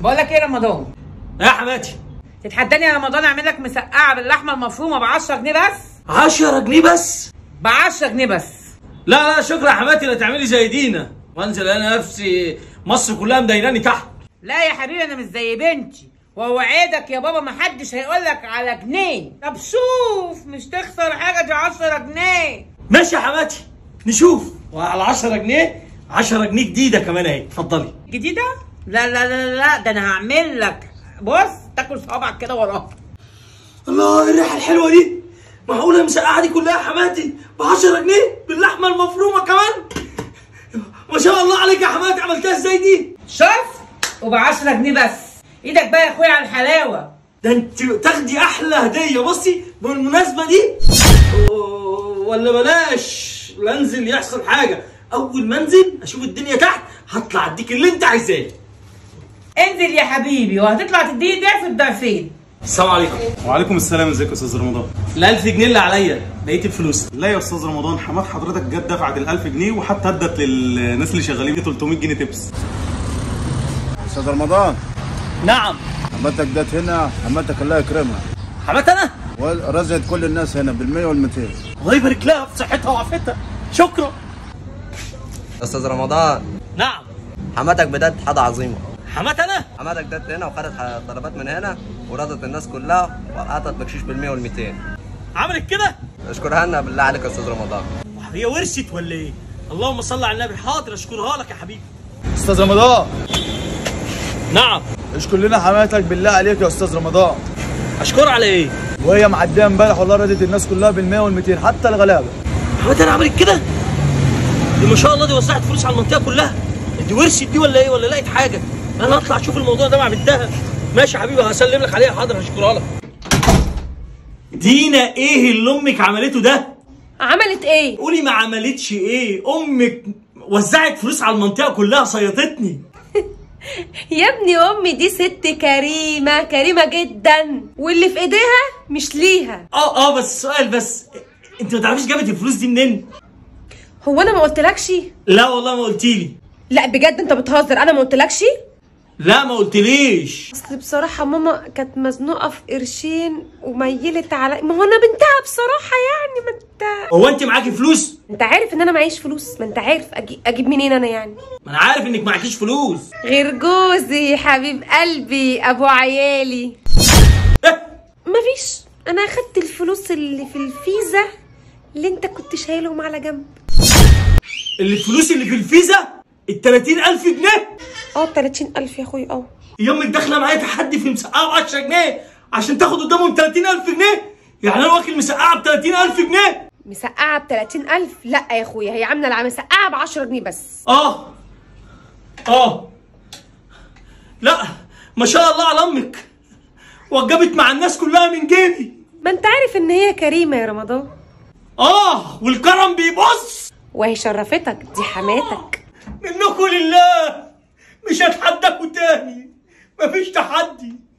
بقول لك ايه يا رمضان يا حماتي تتحداني يا رمضان اعمل لك مسقعه باللحمه المفرومه ب 10 جنيه بس 10 جنيه بس ب 10 جنيه بس لا لا شكرا يا حماتي لا تعملي زي دينا وانزل انا نفسي مصر كلها مديناني تحت لا يا حبيبي انا مش زي بنتي واوعدك يا بابا محدش هيقول لك على جنيه طب شوف مش تخسر حاجه دي 10 جنيه ماشي يا حماتي نشوف وعلى 10 جنيه 10 جنيه جديده كمان اهي اتفضلي جديده لا لا لا لا ده انا هعمل لك بص تاكل صوابعك كده وراها الله الريحه الحلوه دي معقوله المسقعه دي كلها يا حماتي ب 10 جنيه باللحمه المفرومه كمان ما شاء الله عليك يا حماتي عملتها ازاي دي شوف وب 10 جنيه بس ايدك بقى يا اخويا على الحلاوه ده انت تاخدي احلى هديه بصي بالمناسبه دي أوه، ولا بلاش لا انزل يحصل حاجه اول ما انزل اشوف الدنيا تحت هطلع اديك اللي انت عايزاه انزل يا حبيبي وهتطلع تديني ضعف الضعفين السلام عليكم وعليكم السلام ازيك يا استاذ رمضان ال 1000 جنيه اللي عليا بقيه الفلوس لا يا استاذ رمضان حماد حضرتك جت دفعت ال 1000 جنيه وحتى ادت للناس اللي شغالين دي 300 جنيه تبس استاذ رمضان نعم حماتك جت هنا حماتك الله يكرمها حمات انا ورزقت كل الناس هنا بالمية والمتين الله يبارك لها في صحتها وعافيتها شكرا استاذ رمضان نعم حماتك بدات حاجه عظيمه حمات انا حماتك جت هنا وخدت ح- طلبات من هنا ورضت الناس كلها وقعدت بكشيش بالمية والميتين عملت كده اشكرها لنا بالله عليك يا استاذ رمضان هي ورثت ولا ايه اللهم صل على النبي حاضر اشكرها لك يا حبيبي استاذ رمضان نعم اشكر لنا حماتك بالله عليك يا استاذ رمضان اشكر على ايه وهي معديه امبارح والله رضت الناس كلها بالمية والمتين حتى الغلابه حمات انا عملت كده دي ما شاء الله دي وزعت فلوس على المنطقه كلها دي ورثت دي ولا ايه ولا لقيت حاجه انا هطلع اشوف الموضوع ده مع بنتها ماشي يا حبيبي هسلم لك عليها حاضر هشكرها لك دينا ايه اللي امك عملته ده عملت ايه؟ قولي ما عملتش ايه امك وزعت فلوس على المنطقه كلها صيطتني يا ابني امي دي ست كريمه كريمه جدا واللي في ايديها مش ليها اه اه بس سؤال بس انت ما تعرفيش جابت الفلوس دي منين هو انا ما قلتلكش لا والله ما قلتيلي لا بجد انت بتهزر انا ما قلتلكش لا ما قلتليش اصل بصراحه ماما كانت مزنوقه في قرشين وميلت على ما هو انا بنتها بصراحه يعني ما انت هو انت معاكي فلوس انت عارف ان انا معيش فلوس ما انت عارف أجي... اجيب منين انا يعني ما انا عارف انك معكيش فلوس غير جوزي حبيب قلبي ابو عيالي إيه؟ مفيش انا اخدت الفلوس اللي في الفيزا اللي انت كنت شايلهم على جنب اللي الفلوس اللي في الفيزا ال 30000 جنيه اه 30000 يا اخوي اه يومك داخله معايا تحدي في مسقعه ب 10 جنيه عشان تاخد قدامهم 30000 جنيه يعني انا واكل مسقعه ب 30000 جنيه مسقعه ب 30000 لا يا اخويا هي عامله الع- مسقعه ب 10 جنيه بس اه اه لا ما شاء الله على امك وجبت مع الناس كلها من جيبي ما انت عارف ان هي كريمه يا رمضان اه والكرم بيبص وهي شرفتك دي حماتك منكم لله مش هتحداكوا تاني مفيش تحدي